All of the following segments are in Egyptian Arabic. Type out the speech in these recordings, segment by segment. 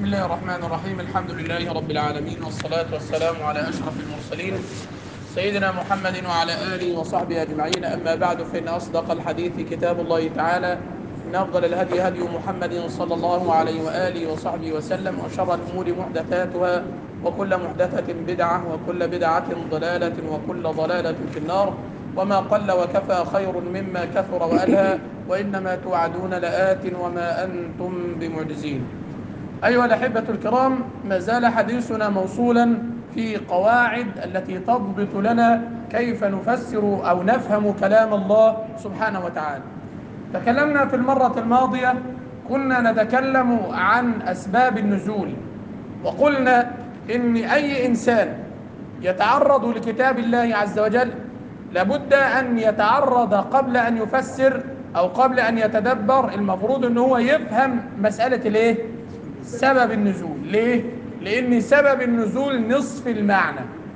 بسم الله الرحمن الرحيم الحمد لله رب العالمين والصلاة والسلام على أشرف المرسلين سيدنا محمد وعلى آله وصحبه أجمعين أما بعد فإن أصدق الحديث كتاب الله تعالى إن أفضل الهدي هدي محمد صلى الله عليه وآله وصحبه وسلم وشر الأمور محدثاتها وكل محدثة بدعة وكل بدعة ضلالة وكل ضلالة في النار وما قل وكفى خير مما كثر وألهى وإنما توعدون لآت وما أنتم بمعجزين أيها الأحبة الكرام ما زال حديثنا موصولا في قواعد التي تضبط لنا كيف نفسر أو نفهم كلام الله سبحانه وتعالى تكلمنا في المرة الماضية كنا نتكلم عن أسباب النزول وقلنا إن أي إنسان يتعرض لكتاب الله عز وجل لابد أن يتعرض قبل أن يفسر أو قبل أن يتدبر المفروض أن هو يفهم مسألة الإيه؟ سبب النزول ليه؟ لأن سبب النزول نصف المعنى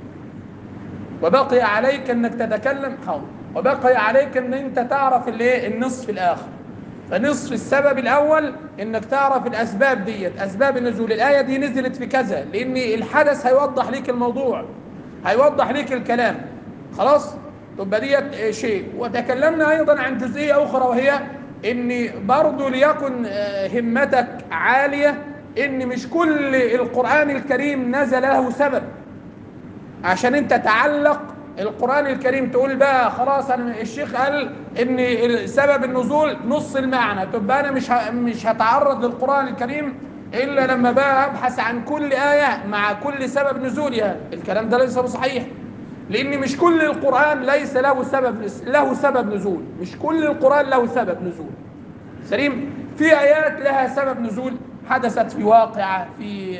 وبقي عليك أنك تتكلم حول وبقي عليك أن أنت تعرف الإيه؟ النصف الآخر فنصف السبب الأول أنك تعرف الأسباب ديت أسباب النزول الآية دي نزلت في كذا لأن الحدث هيوضح ليك الموضوع هيوضح ليك الكلام خلاص تبقى ديت شيء وتكلمنا أيضا عن جزئية أخرى وهي ان برضو ليكن همتك عالية ان مش كل القرآن الكريم نزل له سبب عشان انت تعلق القرآن الكريم تقول بقى خلاص انا الشيخ قال ان سبب النزول نص المعنى تبقى انا مش مش هتعرض للقرآن الكريم الا لما بقى ابحث عن كل آية مع كل سبب نزولها الكلام ده ليس بصحيح لان مش كل القرآن ليس له سبب له سبب نزول مش كل القرآن له سبب نزول سليم في آيات لها سبب نزول حدثت في واقعة في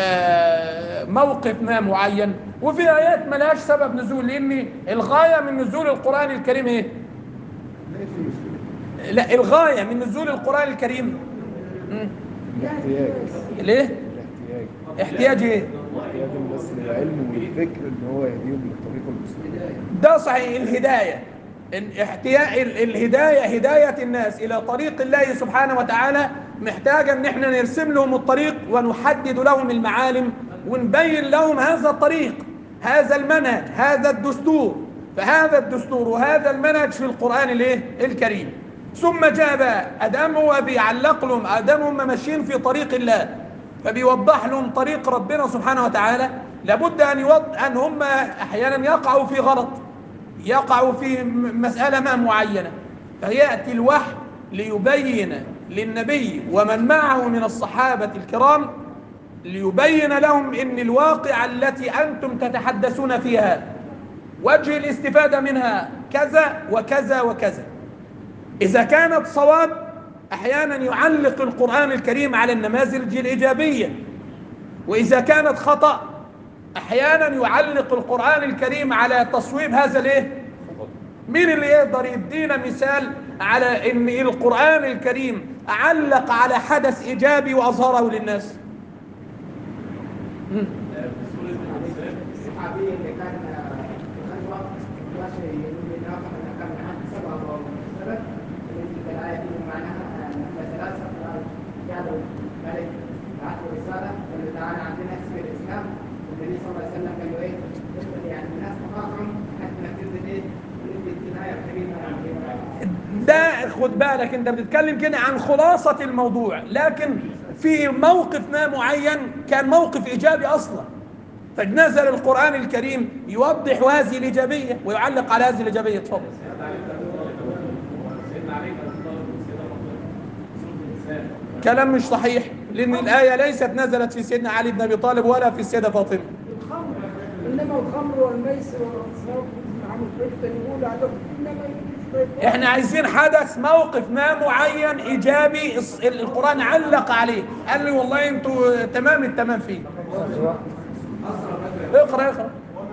موقف ما معين وفي آيات ما لهاش سبب نزول لأن الغاية من نزول القرآن الكريم إيه؟ لا الغاية من نزول القرآن الكريم الاحتياج ليه؟ الاحتياج احتياج ايه؟ احتياج الناس للعلم والفكر ان هو يهديهم للطريق المستقيم ده صحيح الهداية احتياج الهداية هداية الناس إلى طريق الله سبحانه وتعالى محتاجة ان احنا نرسم لهم الطريق ونحدد لهم المعالم ونبين لهم هذا الطريق هذا المنهج هذا الدستور فهذا الدستور وهذا المنهج في القرآن الايه الكريم ثم جاء بقى ادام هو بيعلق لهم ادام هم ماشيين في طريق الله فبيوضح لهم طريق ربنا سبحانه وتعالى لابد ان يوض... ان هم احيانا يقعوا في غلط يقعوا في مسألة ما معينة فيأتي الوحي ليبين للنبي ومن معه من الصحابة الكرام ليبين لهم ان الواقع التي انتم تتحدثون فيها وجه الاستفادة منها كذا وكذا وكذا إذا كانت صواب أحيانا يعلق القرآن الكريم على النماذج الإيجابية وإذا كانت خطأ أحيانا يعلق القرآن الكريم على تصويب هذا الايه مين اللي يقدر يدينا مثال على ان القرآن الكريم علق على حدث إيجابي وأظهره للناس مم. الصحابي اللي كان الخلوة ماشي يقول لنا أن كان عن سبب أو سبب في الآية دي معناها أن ثلاثة جابوا ملك بعث رسالة قال له تعالى عندنا اسم الإسلام والنبي صلى الله عليه وسلم قال له إيه؟ يقول يعني الناس تقاطعهم حتى نكتب إيه؟ ونبدأ الآية الكريمة ده خد بالك انت بتتكلم كده عن خلاصة الموضوع لكن في موقف ما معين كان موقف إيجابي أصلا فنزل القرآن الكريم يوضح هذه الإيجابية ويعلق على هذه الإيجابية تفضل كلام مش صحيح لأن الآية ليست نزلت في سيدنا علي بن أبي طالب ولا في السيدة فاطمة الخمر انما الخمر والميسر والانصاب عن الفتن يقول عليهم انما يريد احنا عايزين حدث موقف ما معين ايجابي الص- القرآن علق عليه قال لي والله انتوا تمام التمام فيه اقرا اقرا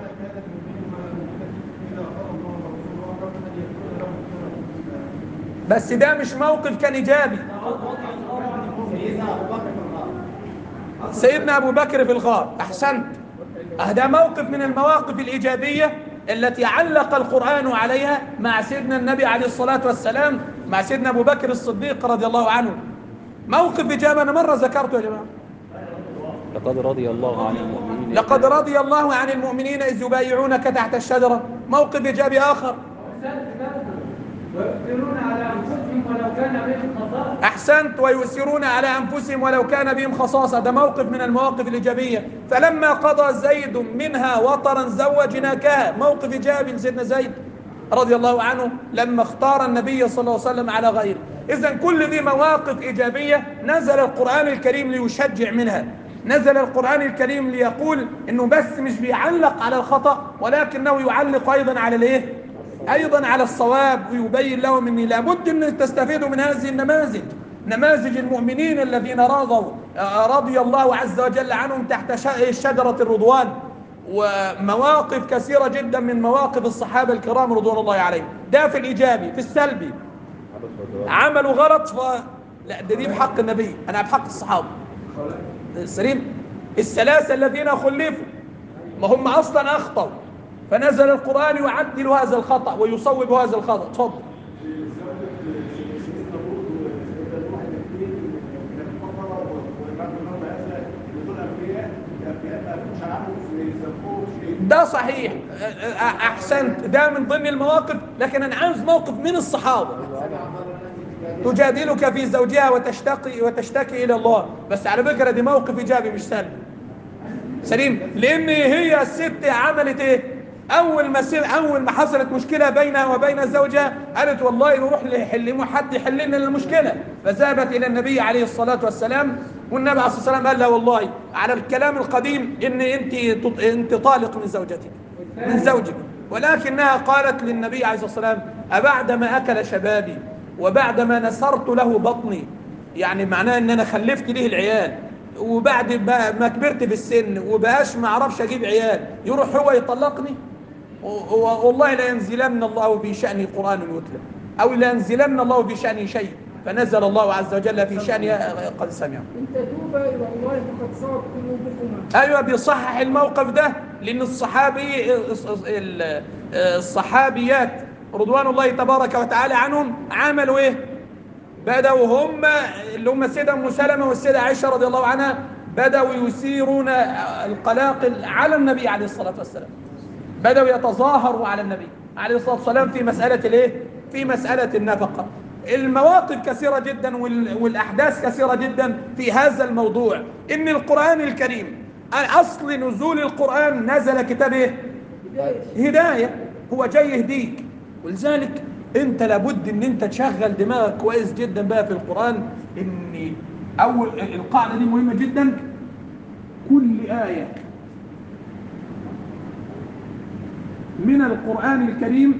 بس ده مش موقف كان ايجابي سيدنا ابو بكر في الغار احسنت اه ده موقف من المواقف الايجابيه التي علق القران عليها مع سيدنا النبي عليه الصلاه والسلام مع سيدنا ابو بكر الصديق رضي الله عنه موقف ايجابي انا مره ذكرته يا جماعه لقد رضي الله عن المؤمنين لقد رضي الله عن المؤمنين إذ يبايعونك تحت الشجرة موقف إيجابي آخر ويؤثرون على انفسهم ولو كان بهم خصاصه أحسنت ويؤثرون على أنفسهم ولو كان بهم خصاصة ده موقف من المواقف الإيجابية فلما قضى زيد منها وطرا زوجناكها موقف إيجابي لسيدنا زيد رضي الله عنه لما اختار النبي صلى الله عليه وسلم على غيره إذا كل دي مواقف إيجابية نزل القرآن الكريم ليشجع منها نزل القرآن الكريم ليقول إنه بس مش بيعلق على الخطأ ولكنه يعلق أيضا على الإيه؟ أيضا على الصواب ويبين لهم أن لابد أن تستفيدوا من هذه النماذج نماذج المؤمنين الذين رضوا آه، رضي الله عز وجل عنهم تحت ش- شجرة الرضوان ومواقف كثيرة جدا من مواقف الصحابة الكرام رضوان الله عليهم ده في الإيجابي في السلبي عملوا غلط ف... لا ده دي بحق النبي أنا بحق الصحابة سليم الثلاثة الذين خلفوا ما هم أصلا أخطأوا فنزل القرآن يعدل هذا الخطأ ويصوب هذا الخطأ تفضل ده صحيح أ- أ- أحسنت ده من ضمن المواقف لكن أنا عاوز موقف من الصحابة تجادلك في زوجها وتشتكي وتشتكي إلى الله بس على فكرة دي موقف إيجابي مش سلبي سليم لان هي الست عملت ايه اول ما سي- اول ما حصلت مشكله بينها وبين زوجها قالت والله نروح لحل حد يحل لنا المشكله فذهبت الى النبي عليه الصلاه والسلام والنبي عليه الصلاه والسلام قال لها والله على الكلام القديم ان انت تط- انت طالق من زوجتك من زوجك ولكنها قالت للنبي عليه الصلاه والسلام ابعدما اكل شبابي وبعدما نسرت له بطني يعني معناه ان انا خلفت ليه العيال وبعد ما ما كبرت في السن وبقاش ما اعرفش اجيب عيال يروح هو يطلقني و- و- والله لا ينزلن الله في شأني قرآن يتلى أو لا ينزلن الله في شأني شيء فنزل الله عز وجل في شأنها قد سمع إن تتوبا إلى الله فقد صارت قلوبكما ايوه بيصحح الموقف ده لان الصحابي ال- الصحابيات رضوان الله تبارك وتعالى عنهم عملوا ايه بدأوا هم اللي هم السيدة أم سلمة والسيدة عائشة رضي الله عنها بدأوا يثيرون القلاقل على النبي عليه الصلاة والسلام بدأوا يتظاهروا على النبي عليه الصلاة والسلام في مسألة الايه في مسألة النفقة المواقف كثيرة جدا وال- والأحداث كثيرة جدا في هذا الموضوع إن القرآن الكريم أصل نزول القرآن نزل كتاب ايه هداية هو جاي يهديك ولذلك انت لابد ان انت تشغل دماغك كويس جدا بقى في القرآن ان اول القاعدة دي مهمة جدا كل آية من القرآن الكريم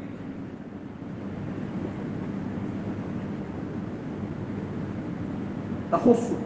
تخصك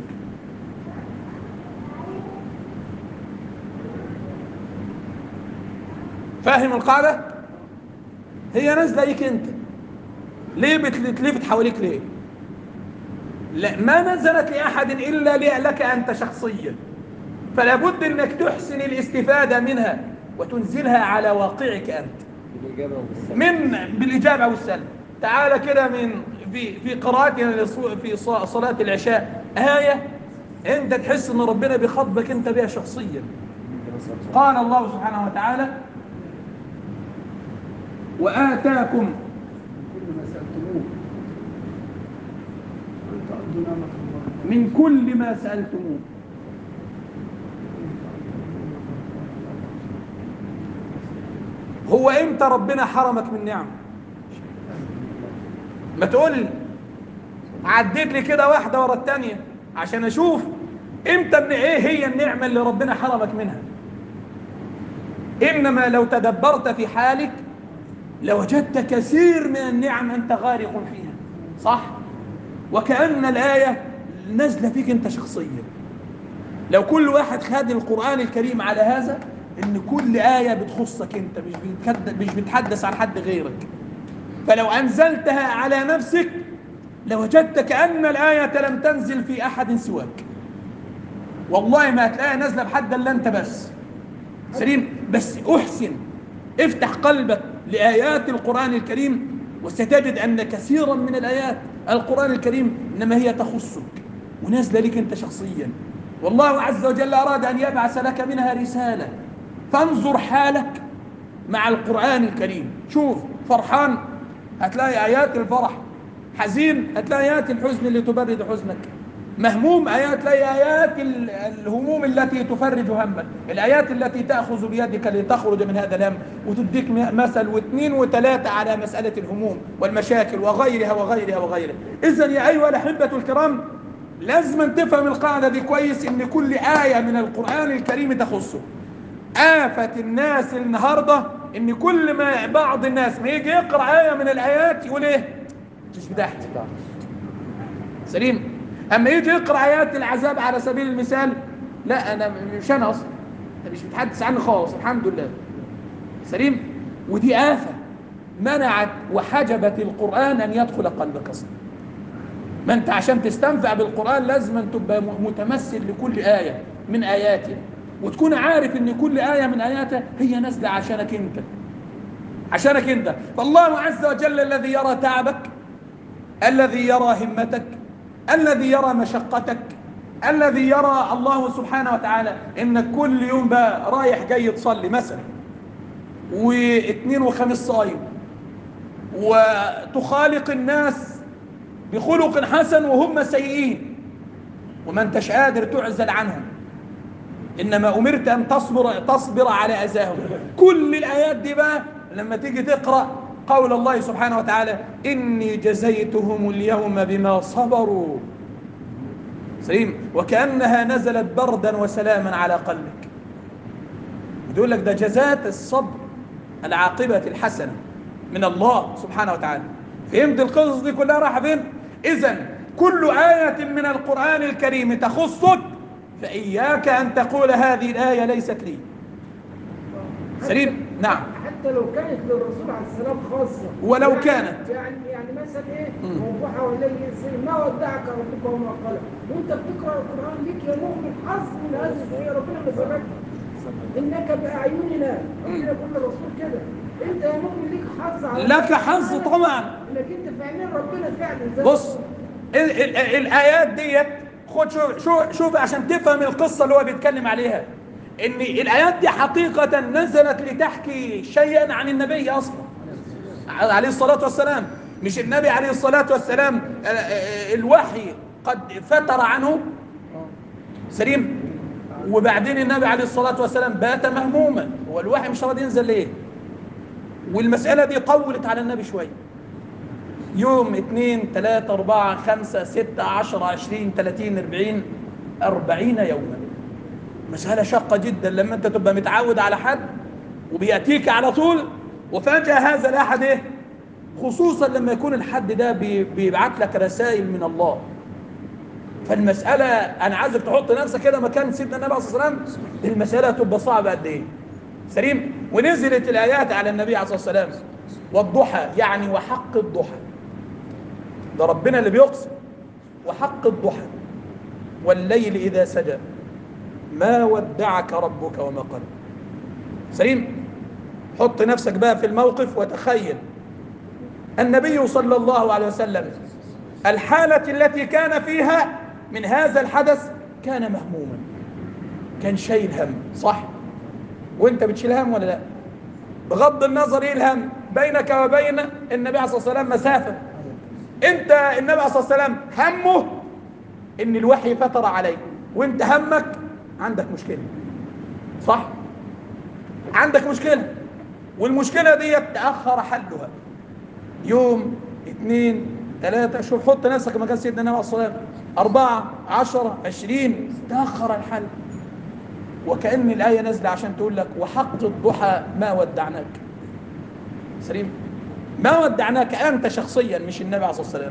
فاهم القاعدة؟ هي نازلة ليك انت ليه بتلفت حواليك ليه؟ لا ما نزلت لأحد إلا لي- لك أنت شخصيا فلا بد أنك تحسن الاستفادة منها وتنزلها على واقعك أنت بالإجابة والسلام من بالإجابة والسلب تعال كده من في في قراءتنا للصو- في ص- صلاة العشاء آية أنت تحس إن ربنا بيخاطبك أنت بها شخصيا قال الله سبحانه وتعالى وآتاكم كل ما سألتموه أن تؤدوا نعمة الله من كل ما سألتموه هو امتى ربنا حرمك من نعمة ما تقول لي عديت لي كده واحدة ورا التانية عشان اشوف امتى ان ايه هي النعمة اللي ربنا حرمك منها انما لو تدبرت في حالك لوجدت كثير من النعم انت غارق فيها صح وكأن الآية نازلة فيك أنت شخصيا لو كل واحد خد القرآن الكريم على هذا إن كل آية بتخصك أنت مش بتكد- مش بتحدث عن حد غيرك فلو أنزلتها على نفسك لوجدت كأن الآية لم تنزل في أحد سواك والله ما هتلاقيها نازلة بحد إلا أنت بس سليم بس أحسن افتح قلبك لآيات القرآن الكريم وستجد أن كثيرا من الآيات القرآن الكريم إنما هي تخصك ونازلة لك أنت شخصيا والله عز وجل أراد أن يبعث لك منها رسالة فانظر حالك مع القرآن الكريم شوف فرحان هتلاقي آيات الفرح حزين هتلاقي آيات الحزن اللي تبرد حزنك مهموم آيات تلاقي آيات ال- الهموم التي تفرج همك الآيات التي تأخذ بيدك لتخرج من هذا الهم وتديك م- مثل واثنين وثلاثة على مسألة الهموم والمشاكل وغيرها وغيرها وغيرها إذا يا أيها الأحبة الكرام لازم تفهم القاعدة دي كويس إن كل آية من القرآن الكريم تخصه آفة الناس النهاردة إن كل ما بعض الناس ما يجي يقرأ آية من الآيات يقول إيه؟ مش بتاعتي سليم اما يجي يقرا ايات العذاب على سبيل المثال لا انا مش انا اصلا انت مش بتحدث عني خالص الحمد لله سليم ودي آفة منعت وحجبت القرآن أن يدخل قلبك أصلا ما أنت عشان تستنفع بالقرآن لازم أن تبقى م- متمثل لكل آية من آياته وتكون عارف أن كل آية من آياته هي نازلة عشانك أنت عشانك أنت فالله عز وجل الذي يرى تعبك الذي يرى همتك الذي يرى مشقتك الذي يرى الله سبحانه وتعالى انك كل يوم بقى رايح جاي تصلي مثلا واثنين وخميس صايم وتخالق الناس بخلق حسن وهم سيئين وما انتش قادر تعزل عنهم انما امرت ان تصبر تصبر على اذاهم كل الايات دي بقى لما تيجي تقرا قول الله سبحانه وتعالى اني جزيتهم اليوم بما صبروا سليم وكانها نزلت بردا وسلاما على قلبك يقول لك ده جزات الصبر العاقبه الحسنه من الله سبحانه وتعالى فهمت القصص دي كلها رايحه فين اذا كل ايه من القران الكريم تخصك فاياك ان تقول هذه الايه ليست لي سليم نعم حتى لو كانت للرسول عليه السلام خاصة ولو يعني كانت. يعني يعني مثلا ايه مم. موضوعها ولا يسير ما ودعك ربك وما قلق وانت بتقرا القران ليك يا مؤمن حظ من هذه الشيء ربنا ما سبقك انك باعيننا ربنا يقول للرسول كده انت يا مؤمن ليك حظ على لك حظ طبعا انك انت في عينين ربنا فعلا زي بص ال ال الايات ديت خد شوف شوف شوف عشان تفهم القصه اللي هو بيتكلم عليها ان الايات دي حقيقه نزلت لتحكي شيئا عن النبي اصلا عليه الصلاه والسلام مش النبي عليه الصلاه والسلام آه، آه، الوحي قد فتر عنه سليم وبعدين النبي عليه الصلاه والسلام بات مهموما هو الوحي مش راضي ينزل ليه والمساله دي طولت على النبي شويه يوم اثنين ثلاثة أربعة خمسة ستة عشرة عشرين ثلاثين أربعين أربعين يوما مسألة شاقة جدا لما أنت تبقى متعود على حد وبيأتيك على طول وفجأة هذا الأحد إيه خصوصا لما يكون الحد ده بي- بيبعت لك رسائل من الله فالمسألة أنا عايزك تحط نفسك كده مكان سيدنا النبي عليه الصلاة والسلام المسألة تبقى صعبة قد إيه سليم ونزلت الآيات على النبي عليه الصلاة والسلام والضحى يعني وحق الضحى ده ربنا اللي بيقسم وحق الضحى والليل إذا سجى ما ودعك ربك وما قل سليم حط نفسك بقى في الموقف وتخيل النبي صلى الله عليه وسلم الحالة التي كان فيها من هذا الحدث كان مهموما كان شايل هم صح وانت بتشيل هم ولا لا بغض النظر ايه الهم بينك وبين النبي عليه الصلاه والسلام مسافه انت النبي عليه الصلاه والسلام همه ان الوحي فتر عليك وانت همك عندك مشكله صح عندك مشكله والمشكله دي تاخر حلها يوم اثنين ثلاثة شوف حط نفسك مكان سيدنا النبي عليه الصلاة والسلام أربعة عشرة عشرين تأخر الحل وكأن الآية نازلة عشان تقول لك وحق الضحى ما ودعناك سليم ما ودعناك أنت شخصيا مش النبي عليه الصلاة والسلام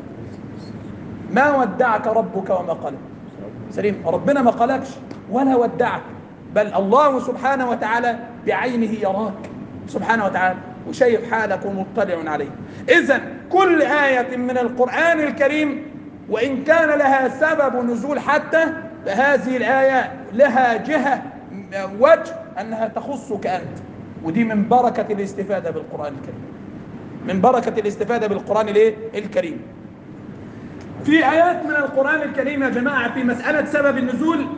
ما ودعك ربك وما قلق سليم ربنا ما قالكش ولا ودعك بل الله سبحانه وتعالى بعينه يراك سبحانه وتعالى وشايف حالك ومطلع عليه إذا كل آية من القرآن الكريم وإن كان لها سبب نزول حتى فهذه الآية لها جهة وجه أنها تخصك أنت ودي من بركة الاستفادة بالقرآن الكريم من بركة الاستفادة بالقرآن الايه؟ الكريم في آيات من القرآن الكريم يا جماعة في مسألة سبب النزول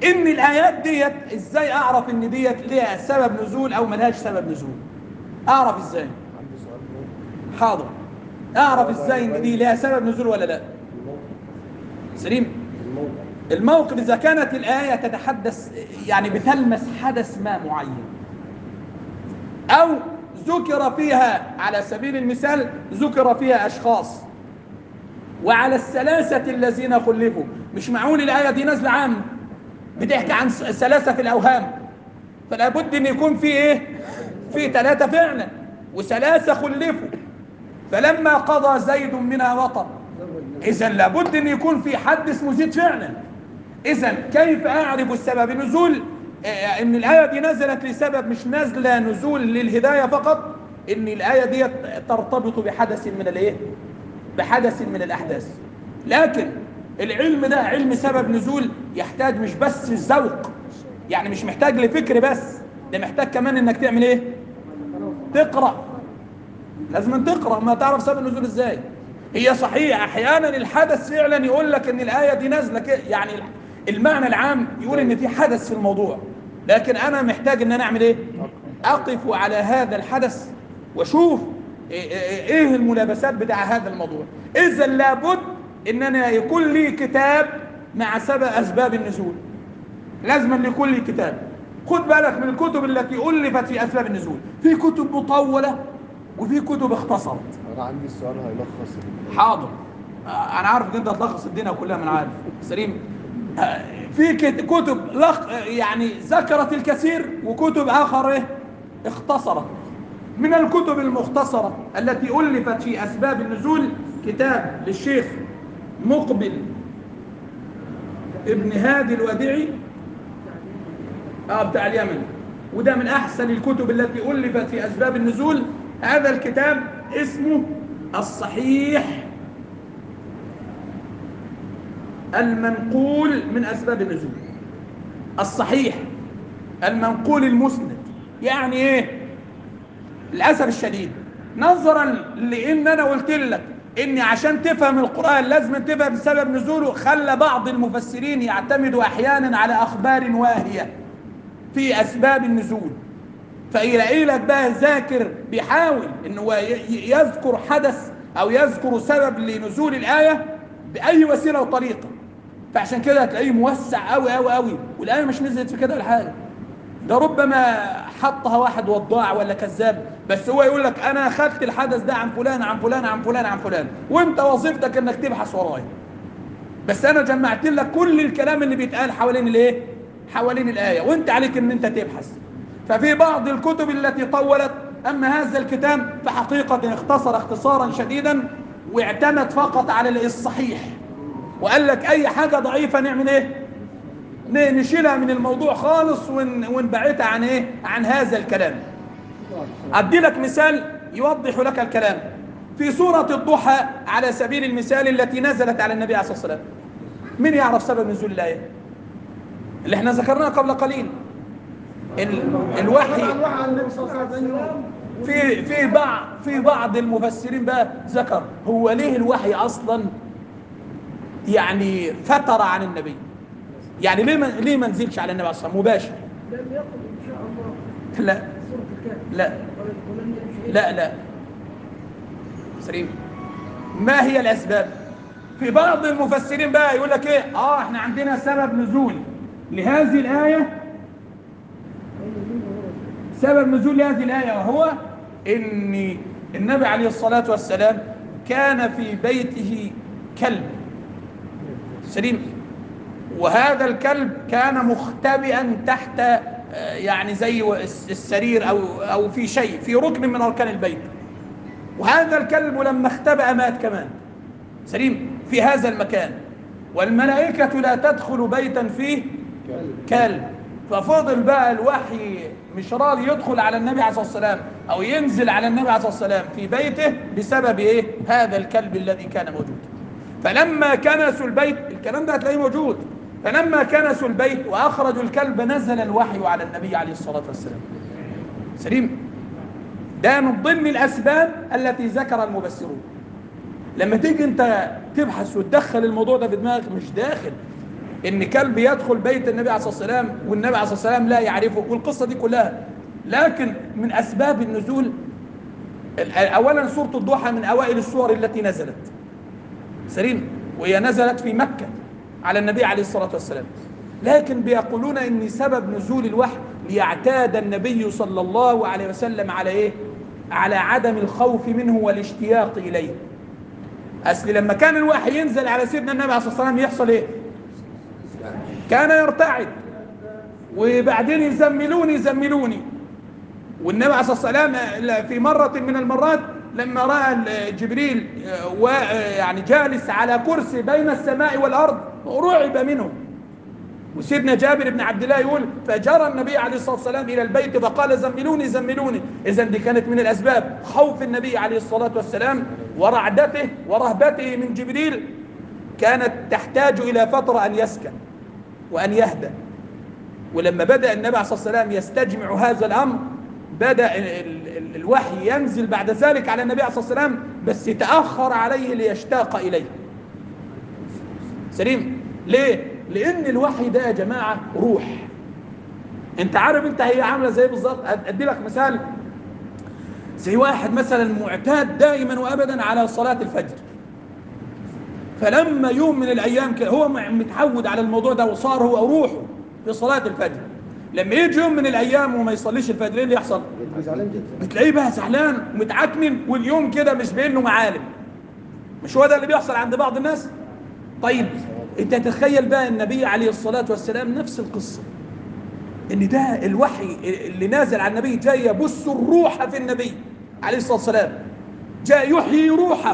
ان الايات ديت ازاي اعرف ان ديت ليها سبب نزول او ملهاش سبب نزول اعرف ازاي عندي سؤال مهم. حاضر اعرف ازاي ان دي ليها سبب نزول ولا لا سليم الموقع الموقف اذا كانت الايه تتحدث يعني بتلمس حدث ما معين او ذكر فيها على سبيل المثال ذكر فيها اشخاص وعلى الثلاثه الذين خلفوا مش معقول الايه دي نازله عامه بتحكي عن ثلاثه في الاوهام فلا بد ان يكون في ايه في ثلاثه فعلا وثلاثه خلفوا فلما قضى زيد منها وطر اذا لابد ان يكون في حد اسمه زيد فعلا اذا كيف اعرف السبب نزول آه، ان الايه دي نزلت لسبب مش نازله نزول للهدايه فقط ان الايه دي ترتبط بحدث من الايه بحدث من الاحداث لكن العلم ده علم سبب نزول يحتاج مش بس الذوق يعني مش محتاج لفكر بس ده محتاج كمان انك تعمل ايه تقرا لازم أن تقرا ما تعرف سبب النزول ازاي هي صحيح احيانا الحدث فعلا يقول لك ان الايه دي نازله كده يعني المعنى العام يقول ان في حدث في الموضوع لكن انا محتاج ان انا اعمل ايه اقف على هذا الحدث واشوف إيه- ايه إيه الملابسات بتاع هذا الموضوع اذا لابد ان انا يكون لي كتاب مع سبب اسباب النزول لازم أن يكون لي كتاب خد بالك من الكتب التي الفت في اسباب النزول في كتب مطوله وفي كتب اختصرت انا عندي السؤال هيلخص ال- حاضر آه، انا عارف ان انت هتلخص الدنيا كلها من عارف سليم آه، في كت- كتب لخ آه، يعني ذكرت الكثير وكتب اخر إيه؟ اختصرت من الكتب المختصرة التي ألفت في أسباب النزول كتاب للشيخ مقبل ابن هادي الوديعي اه بتاع اليمن وده من أحسن الكتب التي ألفت في أسباب النزول هذا الكتاب اسمه الصحيح المنقول من أسباب النزول الصحيح المنقول المسند يعني ايه للاسف الشديد نظرا لان انا قلت لك ان عشان تفهم القران لازم تفهم سبب نزوله خلى بعض المفسرين يعتمدوا احيانا على اخبار واهيه في اسباب النزول فيلاقي لك بقى ذاكر بيحاول ان هو ي- ي- يذكر حدث او يذكر سبب لنزول الايه باي وسيله وطريقه فعشان كده هتلاقيه موسع قوي قوي قوي والايه مش نزلت في كده ولا حاجه ده ربما حطها واحد وضاع ولا كذاب بس هو يقول لك انا اخذت الحدث ده عن فلان عن فلان عن فلان عن فلان وانت وظيفتك انك تبحث ورايا بس انا جمعت لك كل الكلام اللي بيتقال حوالين الايه حوالين الايه وانت عليك ان انت تبحث ففي بعض الكتب التي طولت اما هذا الكتاب فحقيقه اختصر اختصارا شديدا واعتمد فقط على الصحيح وقال لك اي حاجه ضعيفه نعمل ايه ن- نشيلها من الموضوع خالص ون- ونبعدها عن ايه عن هذا الكلام ادي لك مثال يوضح لك الكلام في سورة الضحى على سبيل المثال التي نزلت على النبي عليه الصلاة والسلام من يعرف سبب نزول الآية اللي احنا ذكرناه قبل قليل ال- الوحي عن النبي صلى الله عليه وسلم في في بعض في بعض المفسرين بقى ذكر هو ليه الوحي اصلا يعني فتر عن النبي يعني ليه ما ليه ما نزلش على النبي اصلا مباشر لم يقل ان شاء الله لا سوره الكهف لا ولن يمشي لا لا سليم ما هي الاسباب في بعض المفسرين بقى يقول لك ايه اه احنا عندنا سبب نزول لهذه الايه سبب نزول هذه الايه وهو ان النبي عليه الصلاه والسلام كان في بيته كلب سليم وهذا الكلب كان مختبئا تحت آه، يعني زي السرير او او في شيء في ركن من اركان البيت وهذا الكلب لما اختبأ مات كمان سليم في هذا المكان والملائكة لا تدخل بيتا فيه كلب ففضل بقى الوحي مش راضي يدخل على النبي عليه الصلاة والسلام أو ينزل على النبي عليه الصلاة والسلام في بيته بسبب إيه هذا الكلب الذي كان موجود فلما كنسوا البيت الكلام ده هتلاقيه موجود فلما كنسوا البيت وأخرجوا الكلب نزل الوحي على النبي عليه الصلاة والسلام سليم ده من ضمن الأسباب التي ذكر المبصرون لما تيجي انت تبحث وتدخل الموضوع ده في دماغك مش داخل ان كلب يدخل بيت النبي عليه الصلاه والسلام والنبي عليه الصلاه والسلام لا يعرفه والقصه دي كلها لكن من اسباب النزول ال- اولا سوره الضحى من اوائل السور التي نزلت سليم وهي نزلت في مكه على النبي عليه الصلاه والسلام لكن بيقولون ان سبب نزول الوحي ليعتاد النبي صلى الله عليه وسلم على ايه على عدم الخوف منه والاشتياق اليه اصل لما كان الوحي ينزل على سيدنا النبي عليه الصلاه والسلام يحصل ايه كان يرتعد وبعدين يزملوني يزملوني والنبي عليه الصلاه والسلام في مره من المرات لما راى جبريل و- يعني جالس على كرسي بين السماء والارض رعب منه وسيدنا جابر بن عبد الله يقول فجرى النبي عليه الصلاه والسلام الى البيت فقال زملوني زملوني اذا دي كانت من الاسباب خوف النبي عليه الصلاه والسلام ورعدته ورهبته من جبريل كانت تحتاج الى فتره ان يسكن وان يهدأ ولما بدأ النبي عليه الصلاة والسلام يستجمع هذا الأمر بدأ ال- ال- ال- الوحي ينزل بعد ذلك على النبي عليه الصلاة والسلام بس تأخر عليه ليشتاق إليه سليم ليه؟ لأن الوحي ده يا جماعة روح انت عارف انت هي عاملة زي بالظبط أد- ادي لك مثال زي واحد مثلا معتاد دائما وابدا على صلاة الفجر فلما يوم من الايام كده هو م- متعود على الموضوع ده وصار هو روحه في صلاه الفجر لما يجي يوم من الايام وما يصليش الفجر ايه اللي يحصل بيبقى زعلان جدا بتلاقيه بقى زعلان ومتعكنن واليوم كده مش باين له معالم مش هو ده اللي بيحصل عند بعض الناس طيب انت تتخيل بقى النبي عليه الصلاه والسلام نفس القصه ان ده الوحي اللي نازل على النبي جاي يبث الروح في النبي عليه الصلاه والسلام جاء يحيي روحه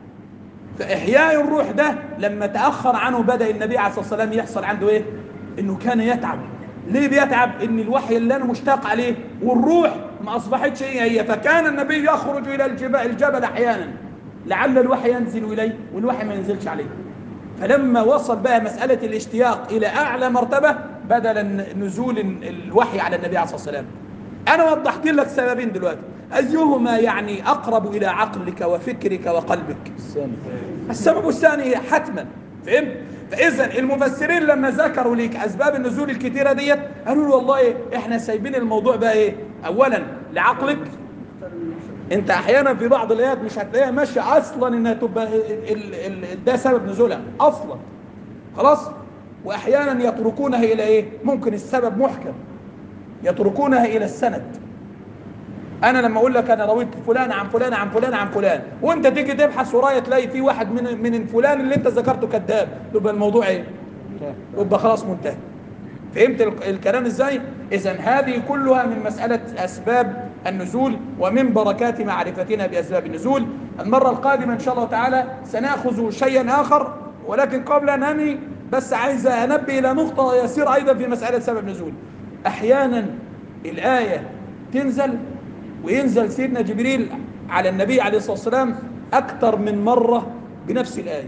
فإحياء الروح ده لما تأخر عنه بدأ النبي عليه الصلاة والسلام يحصل عنده إيه؟ إنه كان يتعب ليه بيتعب؟ إن الوحي اللي أنا مشتاق عليه والروح ما أصبحتش هي هي فكان النبي يخرج إلى الجبل, الجبل أحيانا لعل الوحي ينزل إليه والوحي ما ينزلش عليه فلما وصل بقى مسألة الاشتياق إلى أعلى مرتبة بدل نزول الوحي على النبي عليه الصلاة والسلام أنا وضحت لك سببين دلوقتي أيهما يعني أقرب إلى عقلك وفكرك وقلبك الثاني السبب الثاني حتما فهمت فاذا المفسرين لما ذكروا ليك اسباب النزول الكتيره ديت قالوا له والله احنا سايبين الموضوع بقى ايه اولا لعقلك انت احيانا في بعض الايات مش هتلاقيها ماشيه اصلا انها تبقى ال- ال- ال- ده سبب نزولها اصلا خلاص واحيانا يتركونها الى ايه ممكن السبب محكم يتركونها الى السند انا لما اقول لك انا رويت فلان عن فلان عن فلان عن فلان وانت تيجي تبحث ورايا تلاقي في واحد من من فلان اللي انت ذكرته كذاب يبقى الموضوع ايه يبقى خلاص منتهي فهمت ال- الكلام ازاي اذا هذه كلها من مساله اسباب النزول ومن بركات معرفتنا باسباب النزول المره القادمه ان شاء الله تعالى سناخذ شيئا اخر ولكن قبل ان انهي بس عايز انبه الى نقطه يسير ايضا في مساله سبب نزول احيانا الايه تنزل وينزل سيدنا جبريل على النبي عليه الصلاه والسلام اكثر من مره بنفس الايه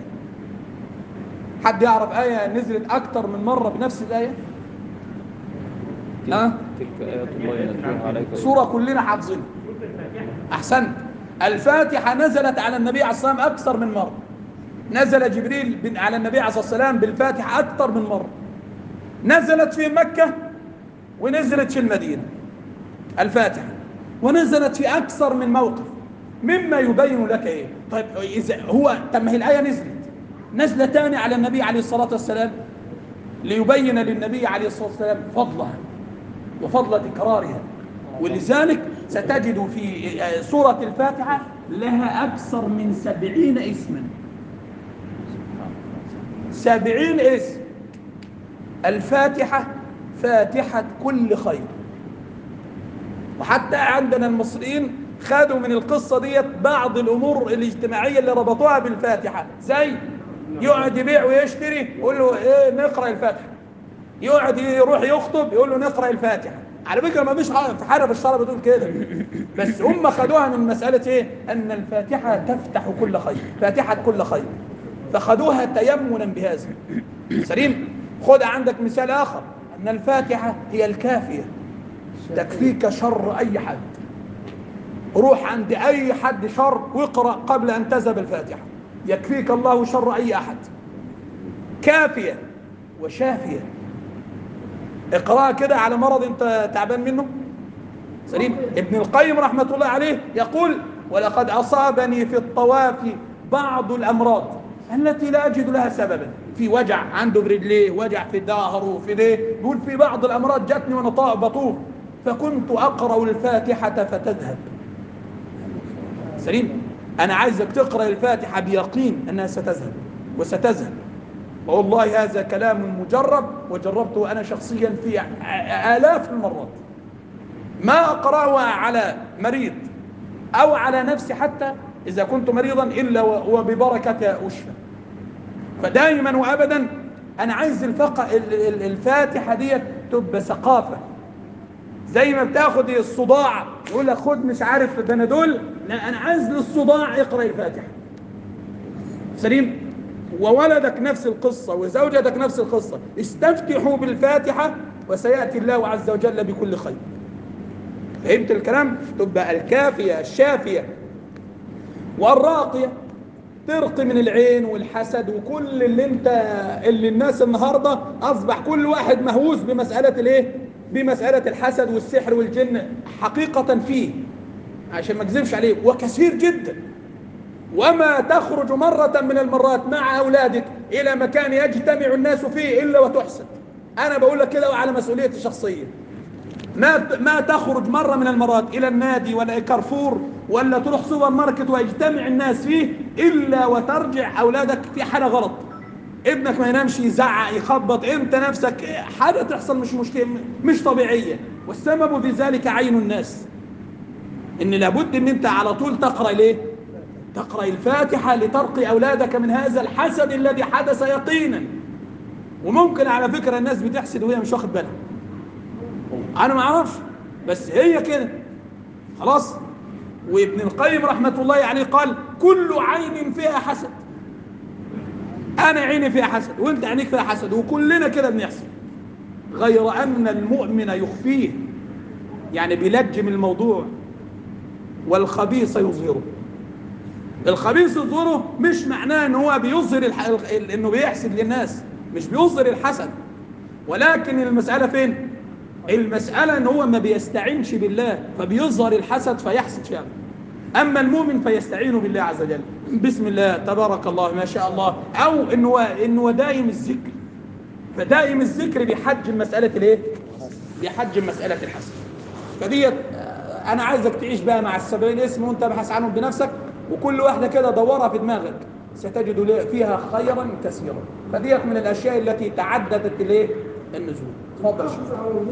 حد يعرف ايه نزلت اكثر من مره بنفس الايه ها تلك آيات الله نتلوها عليك سورة كلنا حافظينها أحسنت الفاتحة نزلت على النبي عليه الصلاة والسلام أكثر من مرة نزل جبريل بن- على النبي عليه الصلاة والسلام بالفاتحة أكثر من مرة نزلت في مكة ونزلت في المدينة الفاتحة ونزلت في أكثر من موقف مما يبين لك إيه طيب إذا هو طب ما هي الآية نزلت نزلة تاني على النبي عليه الصلاة والسلام ليبين للنبي عليه الصلاة والسلام فضلها وفضل تكرارها ولذلك ستجد في سورة الفاتحة لها أكثر من سبعين اسما سبعين اسم الفاتحة فاتحة كل خير وحتى عندنا المصريين خدوا من القصة ديت بعض الأمور الاجتماعية اللي ربطوها بالفاتحة زي يقعد يبيع ويشتري يقول له ايه نقرأ الفاتحة يقعد يروح يخطب يقول له نقرا الفاتحه على فكره ما فيش حاجه في حاجه في الشرع بتقول كده بس هم خدوها من مساله ايه ان الفاتحه تفتح كل خير فاتحه كل خير فخدوها تيمنا بهذا سليم خد عندك مثال اخر ان الفاتحه هي الكافيه تكفيك شر اي حد روح عند اي حد شر واقرا قبل ان تذهب الفاتحه يكفيك الله شر اي احد كافيه وشافية اقرأها كده على مرض انت تعبان منه سليم ابن القيم رحمة الله عليه يقول ولقد أصابني في الطواف بعض الأمراض التي لا أجد لها سببا في وجع عنده برجليه وجع في ظهره في ليه يقول في بعض الأمراض جاتني وأنا طا- بطوف فكنت أقرأ الفاتحة فتذهب سليم أنا عايزك تقرأ الفاتحة بيقين أنها ستذهب وستذهب والله هذا كلام مجرب وجربته أنا شخصيا في ع- آلاف المرات ما أقرأها على مريض أو على نفسي حتى إذا كنت مريضا إلا و- وببركة أشفى فدائما وأبدا أنا عايز الفق... ال- ال- الفاتحة دي تبقى ثقافة زي ما بتاخد الصداع يقول لك خد مش عارف بنادول لا أنا عايز للصداع اقرأ الفاتحة سليم وولدك نفس القصة وزوجتك نفس القصة استفتحوا بالفاتحة وسيأتي الله عز وجل بكل خير فهمت الكلام تبقى الكافية الشافية والراقية ترقي من العين والحسد وكل اللي انت اللي الناس النهارده اصبح كل واحد مهووس بمساله الايه؟ بمساله الحسد والسحر والجن حقيقه فيه عشان ما اكذبش عليه وكثير جدا وما تخرج مرة من المرات مع أولادك إلى مكان يجتمع الناس فيه إلا وتحسد أنا بقول لك كده وعلى مسؤوليتي الشخصية ما ما تخرج مرة من المرات إلى النادي ولا كارفور ولا تروح سوبر ماركت ويجتمع الناس فيه إلا وترجع أولادك في حالة غلط ابنك ما ينامش يزعق يخبط انت نفسك حاجة تحصل مش مشكلة مش طبيعية والسبب في ذلك عين الناس ان لابد ان انت على طول تقرأ ليه تقرأ الفاتحة لترقي أولادك من هذا الحسد الذي حدث يقينا وممكن على فكرة الناس بتحسد وهي مش واخد بالها انا ما اعرفش بس هي كده خلاص وابن القيم رحمة الله عليه قال كل عين فيها حسد انا عيني فيها حسد وانت عينيك فيها حسد وكلنا كده بنحسد غير ان المؤمن يخفيه يعني بيلجم الموضوع والخبيث يظهره الخبيث يظهره مش معناه ان هو بيظهر الح... ال- انه بيحسد للناس مش بيظهر الحسد ولكن المسألة فين المسألة ان هو ما بيستعينش بالله فبيظهر الحسد فيحسد فعلا اما المؤمن فيستعين بالله عز وجل بسم الله تبارك الله ما شاء الله او ان هو ان هو دائم الذكر فدائم الذكر بيحجم مسألة الايه بيحجم مسألة الحسد فديت آه، انا عايزك تعيش بقى مع السبعين اسم وانت ابحث عنهم بنفسك وكل واحدة كده دورها في دماغك ستجد ل- فيها خيرا كثيرا فديت من الاشياء التي تعددت الايه النزول تفضل يا شيخ.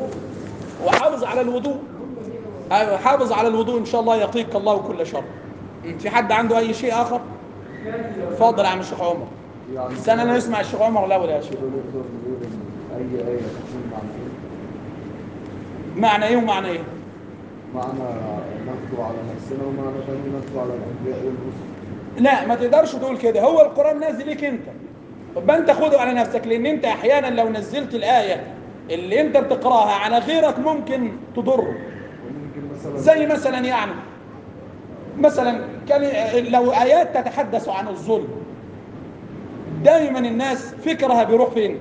وحافظ على الوضوء ايوه حافظ على الوضوء ان شاء الله يقيك الله كل شر م، في حد عنده اي شيء اخر اتفضل يا عم الشيخ عمر يعني استنى انا نسمع الشيخ عمر الاول يا شيخ كده نقدر نقول ان اي ايه تكون معنى معنى ايه ومعنى ايه معنى ناخده على نفسنا ومعنى ثاني ناخده على الانبياء والرسل لا ما تقدرش تقول كده هو القرآن نازل ليك انت طب انت خده على نفسك لان انت احيانا لو نزلت الآية اللي انت بتقراها على غيرك ممكن تضره وممكن مثلا زي مثلا يعني مثلا كان لو آيات تتحدث عن الظلم دائما الناس فكرها بيروح فين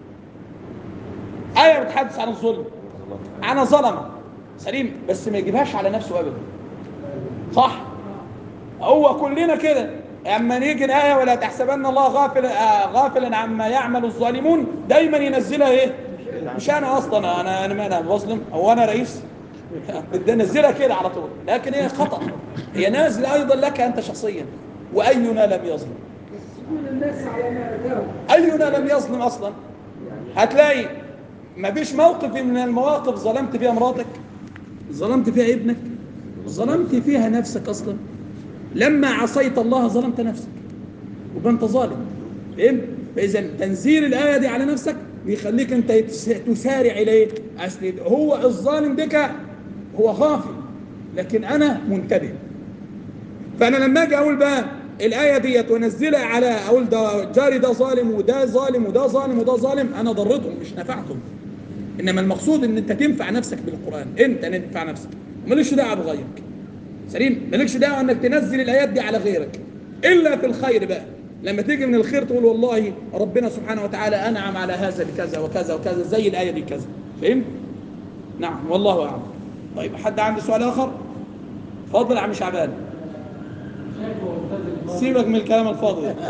آية بتحدث عن الظلم عن ظلمة سليم بس ما يجيبهاش على نفسه أبدا صح هو كلنا كده اما نيجي الآية ولا تحسبن الله غافل آه غافلا عما يعمل الظالمون دايما ينزلها ايه مش انا اصلا انا انا ما انا بظلم هو انا رئيس بدي انزلها كده على طول لكن هي خطأ هي نازلة ايضا لك انت شخصيا واينا لم يظلم يسجون الناس على ما اتاهم اينا لم يظلم اصلا هتلاقي ما فيش موقف من المواقف ظلمت فيها مراتك ظلمت فيها ابنك ظلمت فيها نفسك اصلا لما عصيت الله ظلمت نفسك ويبقى انت ظالم فهمت فاذا تنزيل الايه دي على نفسك بيخليك انت يتس- تسارع اليه اصل هو الظالم ديك هو غافل لكن انا منتبه فانا لما اجي اقول بقى الايه ديت وانزلها على اقول ده جاري ده ظالم وده ظالم وده ظالم وده ظالم انا ضرتهم مش نفعتهم انما المقصود ان انت تنفع نفسك بالقران انت تنفع نفسك مالكش دعوه بغيرك سليم مالكش دعوه انك تنزل الايات دي على غيرك الا في الخير بقى لما تيجي من الخير تقول والله ربنا سبحانه وتعالى انعم على هذا بكذا وكذا وكذا زي الايه دي كذا فهمت نعم والله اعلم طيب حد عنده سؤال اخر اتفضل يا عم شعبان سيبك من الكلام الفاضي ده.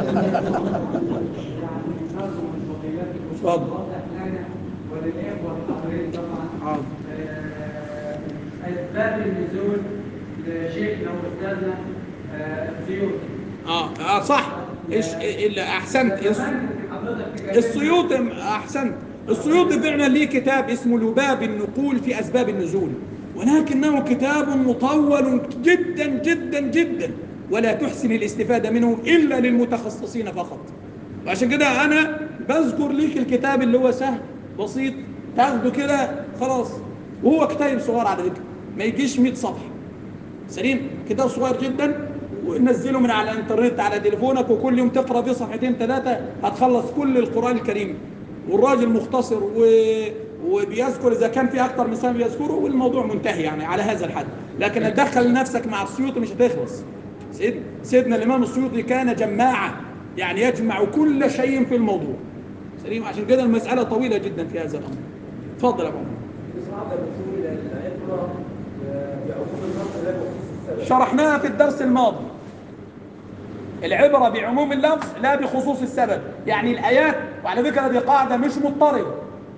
اتفضل وللإخوة الحاضرين طبعا حاضر. آه، أسباب النزول لشيخنا وأستاذنا آه، السيوطي اه اه صح ايش اللي احسنت الس- زمان حضرتك تكلمت- السيوطي احسنت السيوطي فعلا ليه كتاب اسمه لباب النقول في اسباب النزول ولكنه كتاب مطول جدا جدا جدا ولا تحسن الاستفاده منه الا للمتخصصين فقط وعشان كده انا بذكر ليك الكتاب اللي هو سهل بسيط تاخده كده خلاص وهو كتاب صغير على فكره ما يجيش 100 صفحه سليم كتاب صغير جدا ونزله من على الانترنت على تليفونك وكل يوم تقرا فيه صفحتين ثلاثه هتخلص كل القران الكريم والراجل مختصر و... وبيذكر اذا كان في اكتر من سنه بيذكره والموضوع منتهي يعني على هذا الحد لكن تدخل نفسك مع السيوطي مش هتخلص سيد... سيدنا الامام السيوطي كان جماعه يعني يجمع كل شيء في الموضوع سليم عشان كده المساله طويله جدا في هذا الامر اتفضل يا ابو عمر. شرحناها في الدرس الماضي العبرة بعموم اللفظ لا بخصوص السبب يعني الآيات وعلى فكرة دي قاعدة مش مضطردة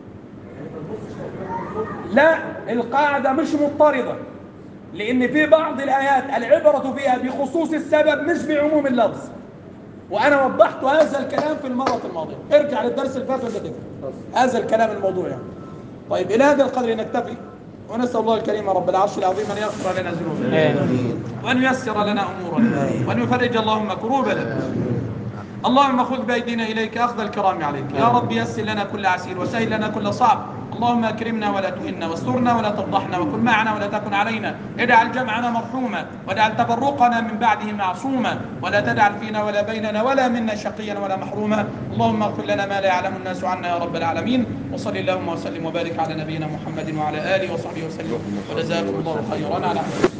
لا القاعدة مش مضطردة لأن في بعض الآيات العبرة فيها بخصوص السبب مش بعموم اللفظ وأنا وضحت هذا الكلام في المرة الماضية ارجع للدرس اللي فات وانت تفهم هذا الكلام الموضوع يعني طيب إلى هذا القدر نكتفي ونسأل الله الكريم رب العرش العظيم أن يغفر لنا ذنوبنا وأن ييسر لنا أمورنا وأن يفرج اللهم كروبنا اللهم خذ بأيدينا إليك أخذ الكرام عليك يا رب يسر لنا كل عسير وسهل لنا كل صعب اللهم أكرمنا ولا تهنا واسترنا ولا تفضحنا وكن معنا ولا تكن علينا اجعل جمعنا مرحوما واجعل تفرقنا من بعده معصوما ولا تجعل فينا ولا بيننا ولا منا شقيا ولا محروما اللهم اغفر لنا ما لا يعلم الناس عنا يا رب العالمين وصل اللهم وسلم وبارك على نبينا محمد وعلى آله وصحبه وسلم وجزاكم الله خيرا على حسن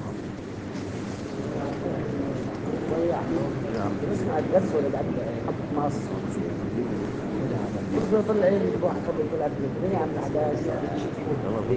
نسمع الدرس ولا بعد حط مقص طلع ايه اللي بروح قبل طلع في الدنيا عم بعد